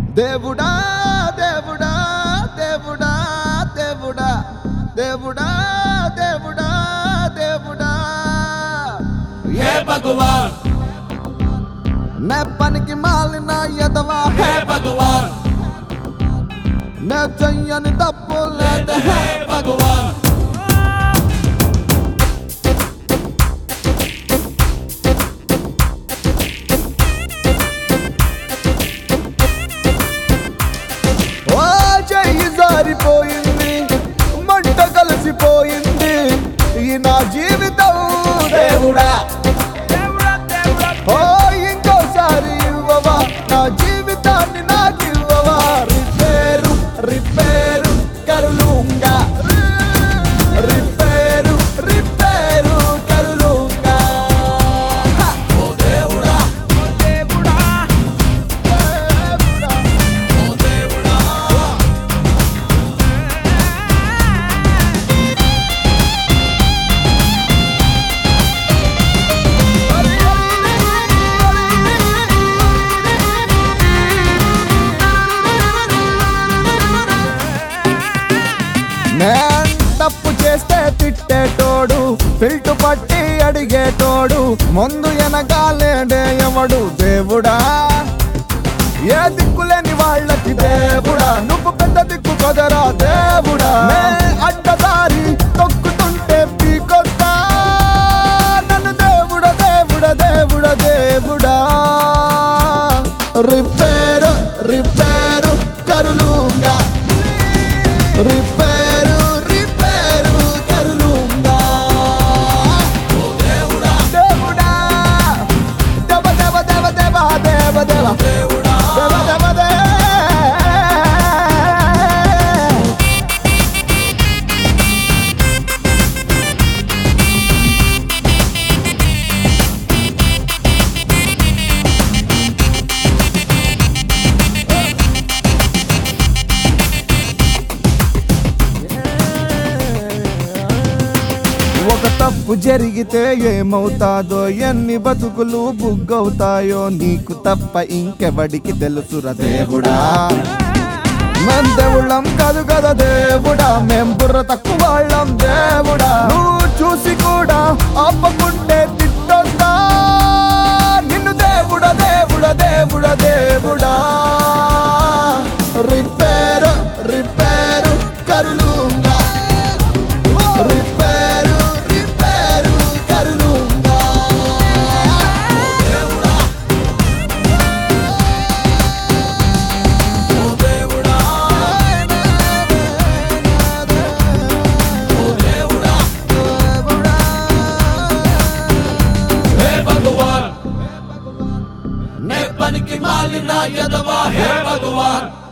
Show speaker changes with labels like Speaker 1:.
Speaker 1: దేవుడా దేవుడా దేవుడా దేవుడా దేవుడా దేవుడా దేవుడా
Speaker 2: हे भगवान
Speaker 1: నే పనికి మాలిన ఎదవా
Speaker 2: हे भगवान
Speaker 1: నే చెయ్యని తప్పు లేదు
Speaker 2: हे भगवान
Speaker 1: ఓ చెయ్యి జారిపోయింది మంట కలిసిపోయింది ఈ నా జీవితం దేవుడా ఓ ఇంకోసారి ఇవ్వవా నా జీవితాన్ని నాకు ఇవ్వవా రిపేరు రిపేరు కరులుంగా రిపేరు రిపేరు కరులుంగా
Speaker 2: ओ देवड़ा
Speaker 1: దేవుడా దేవుడా
Speaker 2: ओ देवड़ा
Speaker 1: నేను తప్పు చేస్తే తిట్టేటోడు ఫిల్టు పట్టి అడిగేటోడు ముందు వెనకాలేడే ఎవడు దేవుడా ఏ దిక్కులేని వాళ్ళకి దేవుడా నువ్వు పెద్ద దిక్కు కదరా దేవుడా నే అడ్డదారి తొక్కుతుంటే పీకొస్తా నన్ను దేవుడా దేవుడా దేవుడా దేవుడా రిపేరు రిపేరు కరులుగా రిపేరు రిపేరు కరులుగా దేవుడా దేవుడా దేవ దేవ దేవ దేవ దేవ దేవ
Speaker 2: देवड़ा
Speaker 1: దేవ దేవ దే ఒక తప్పు జరిగితే ఏమవుతాదో ఎన్ని బతుకులు బుగ్గవుతాయో నీకు తప్ప ఇంకెవడికి తెలుసురా దేవుడా మేం దేవుళ్ళం కాదు కదా దేవుడా మేం బుర్ర తక్కువ వాళ్ళం దేవుడా నువ్వు చూసి కూడా ఆపకుంటే తిట్టొద్దా నిన్ను దేవుడా దేవుడా దేవుడా దేవుడా రిపేరు రిపేరు కరులుంగా రిపేరు రిపేరు కరులుంగా
Speaker 2: ओ देवड़ा ओ देवड़ा हे भगवान ने पन की मालिना यदवा हे भगवान